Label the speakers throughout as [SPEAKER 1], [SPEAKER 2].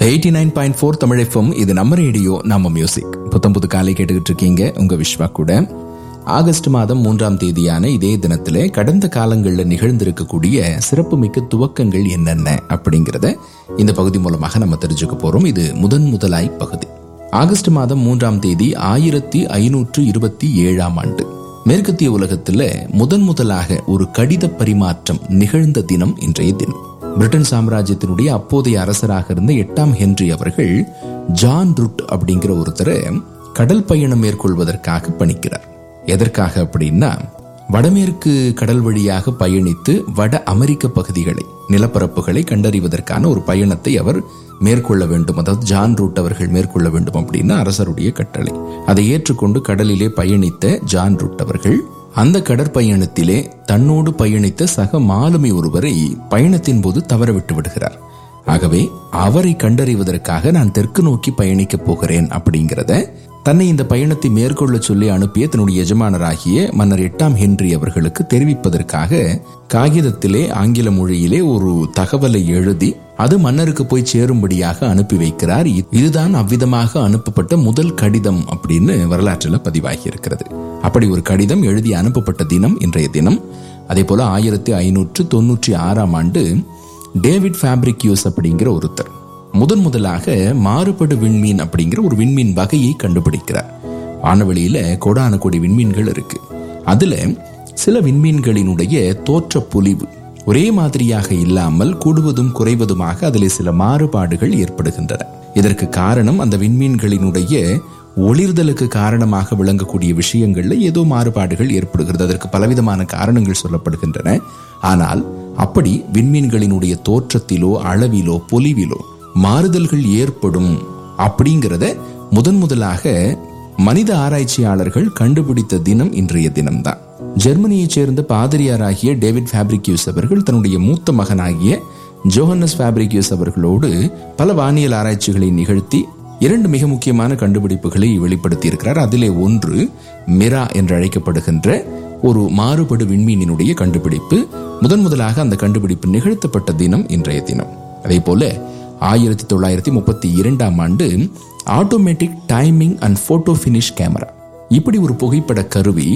[SPEAKER 1] eighty nine point four Tamil FM இது நம்ம radio நம்ம மியூசிக் புத்தம் புது காலை கேட்டுக்கிட்டு இருக்கீங்க உங்க விஸ்வா கூட ஆகஸ்ட் மாதம் மூன்றாம் தேதியான இதே தினத்திலே கடந்த காலங்களில் நிகழ்ந்திருக்கக்கூடிய சிறப்புமிக்க துவக்கங்கள் என்னென்ன அப்படிங்கிறத இந்த பகுதி மூலமாக நம்ம தெரிஞ்சுக்க போறோம் இது முதன் முதலாய் பகுதி ஆகஸ்ட் மாதம் மூன்றாம் தேதி ஆயிரத்தி ஐநூற்று இருபத்தி ஏழாம் ஆண்டு மேற்கத்திய உலகத்துல முதன் முதலாக ஒரு கடித பரிமாற்றம் நிகழ்ந்த தினம் இன்றைய தினம் பிரிட்டன் சாம்ராஜ்யத்தினுடைய அப்போதைய அரசராக இருந்த எட்டாம் ஹென்றி அவர்கள் ஜான் ருட் அப்படிங்கிற ஒருத்தரை கடல் பயணம் மேற்கொள்வதற்காக பணிக்கிறார் எதற்காக அப்படின்னா வடமேற்கு கடல் வழியாக பயணித்து வட அமெரிக்க பகுதிகளை நிலப்பரப்புகளை கண்டறிவதற்கான ஒரு பயணத்தை அவர் மேற்கொள்ள வேண்டும் அதாவது ஜான் ரூட் அவர்கள் மேற்கொள்ள வேண்டும் அப்படின்னா அரசருடைய கட்டளை அதை ஏற்றுக்கொண்டு கடலிலே பயணித்த ஜான் ரூட் அவர்கள் அந்த கடற்பயணத்திலே தன்னோடு பயணித்த சக மாலுமி ஒருவரை பயணத்தின் போது தவற விட்டு விடுகிறார் ஆகவே அவரை கண்டறிவதற்காக நான் தெற்கு நோக்கி பயணிக்கப் போகிறேன் அப்படிங்கிறத தன்னை இந்த பயணத்தை மேற்கொள்ள சொல்லி அனுப்பிய தன்னுடைய எஜமானராகிய மன்னர் எட்டாம் ஹென்றி அவர்களுக்கு தெரிவிப்பதற்காக காகிதத்திலே ஆங்கில மொழியிலே ஒரு தகவலை எழுதி அது மன்னருக்கு போய் சேரும்படியாக அனுப்பி வைக்கிறார் இதுதான் அவ்விதமாக அனுப்பப்பட்ட முதல் கடிதம் அப்படின்னு வரலாற்றில் பதிவாகி இருக்கிறது அப்படி ஒரு கடிதம் எழுதி அனுப்பப்பட்ட தினம் இன்றைய தினம் அதே போல ஆயிரத்தி ஐநூற்று தொன்னூற்றி ஆறாம் ஆண்டு டேவிட் ஃபேப்ரிக்யூஸ் அப்படிங்கிற ஒருத்தர் முதன் முதலாக மாறுபடு விண்மீன் அப்படிங்கிற ஒரு விண்மீன் வகையை கண்டுபிடிக்கிறார் வானவெளியில கோடான கோடி விண்மீன்கள் இருக்கு அதுல சில விண்மீன்களினுடைய தோற்ற பொலிவு ஒரே மாதிரியாக இல்லாமல் கூடுவதும் குறைவதுமாக அதில் சில மாறுபாடுகள் ஏற்படுகின்றன இதற்கு காரணம் அந்த விண்மீன்களினுடைய ஒளிர்தலுக்கு காரணமாக விளங்கக்கூடிய விஷயங்கள்ல ஏதோ மாறுபாடுகள் ஏற்படுகிறது அதற்கு பலவிதமான காரணங்கள் சொல்லப்படுகின்றன ஆனால் அப்படி விண்மீன்களினுடைய தோற்றத்திலோ அளவிலோ பொலிவிலோ மாறுதல்கள் ஏற்படும் அப்படிங்கிறத முதன் முதலாக மனித ஆராய்ச்சியாளர்கள் கண்டுபிடித்த தினம் இன்றைய தினம்தான் ஜெர்மனியைச் சேர்ந்த பாதிரியாராகிய டேவிட் ஃபேப்ரிக்யூஸ் அவர்கள் தன்னுடைய மூத்த மகனாகிய ஜோஹன்னஸ் ஃபேப்ரிக்யூஸ் அவர்களோடு பல வானியல் ஆராய்ச்சிகளை நிகழ்த்தி இரண்டு மிக முக்கியமான கண்டுபிடிப்புகளை வெளிப்படுத்தி இருக்கிறார் அதிலே ஒன்று மிரா என்று அழைக்கப்படுகின்ற ஒரு மாறுபடு விண்மீனினுடைய கண்டுபிடிப்பு முதன் முதலாக அந்த கண்டுபிடிப்பு நிகழ்த்தப்பட்ட தினம் இன்றைய தினம் அதே போல ஆயிரத்தி தொள்ளாயிரத்தி முப்பத்தி இரண்டாம் ஆண்டு automatic timing and photo finish camera இப்படி ஒரு புகைப்பட கருவி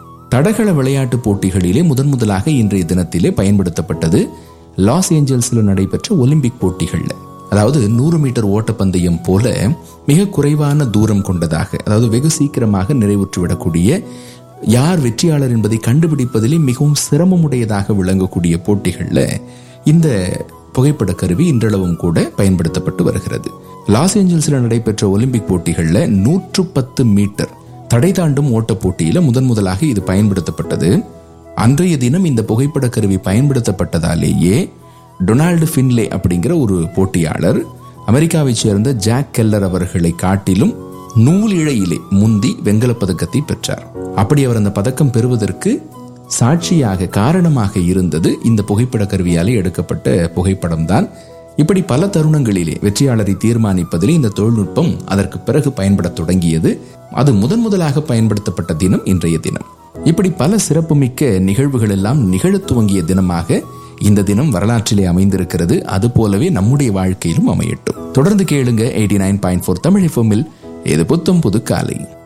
[SPEAKER 1] தடகள விளையாட்டு போட்டிகளிலே முதன் முதலாக இன்றைய தினத்திலே பயன்படுத்தப்பட்டது லாஸ் ஏஞ்சல்ஸ்ல நடைபெற்ற ஒலிம்பிக் போட்டிகள்ல அதாவது நூறு மீட்டர் ஓட்டப்பந்தயம் போல மிக குறைவான தூரம் கொண்டதாக அதாவது வெகு சீக்கிரமாக நிறைவுற்றுவிடக்கூடிய யார் வெற்றியாளர் என்பதை கண்டுபிடிப்பதிலே மிகவும் சிரமமுடையதாக விளங்கக்கூடிய போட்டிகள்ல இந்த புகைப்பட கருவி இன்றளவும் கூட பயன்படுத்தப்பட்டு வருகிறது லாஸ் ஏஞ்சல்ஸ்ல நடைபெற்ற ஒலிம்பிக் போட்டிகள்ல நூற்று பத்து மீட்டர் தடை தாண்டும் ஓட்ட போட்டியில முதன் முதலாக இது பயன்படுத்தப்பட்டது அன்றைய தினம் இந்த புகைப்பட கருவி பயன்படுத்தப்பட்டதாலேயே டொனால்டு ஃபின்லே அப்படிங்கிற ஒரு போட்டியாளர் அமெரிக்காவைச் சேர்ந்த ஜாக் கெல்லர் அவர்களை காட்டிலும் நூல் இழையிலே முந்தி வெங்கலப் பதக்கத்தை பெற்றார் அப்படி அவர் அந்த பதக்கம் பெறுவதற்கு சாட்சியாக காரணமாக இருந்தது இந்த புகைப்பட கருவியாலே எடுக்கப்பட்ட புகைப்படம் தான் இப்படி பல தருணங்களிலே வெற்றியாளரை தீர்மானிப்பதிலே இந்த தொழில்நுட்பம் அதற்கு பிறகு பயன்பட தொடங்கியது அது முதன் முதலாக பயன்படுத்தப்பட்ட தினம் இன்றைய தினம் இப்படி பல சிறப்புமிக்க நிகழ்வுகள் எல்லாம் நிகழத் துவங்கிய தினமாக இந்த தினம் வரலாற்றிலே அமைந்திருக்கிறது அது போலவே நம்முடைய வாழ்க்கையிலும் அமையட்டும் தொடர்ந்து கேளுங்க eighty nine point four Tamil எஃப்எம்மில் இது புத்தம் புது காலை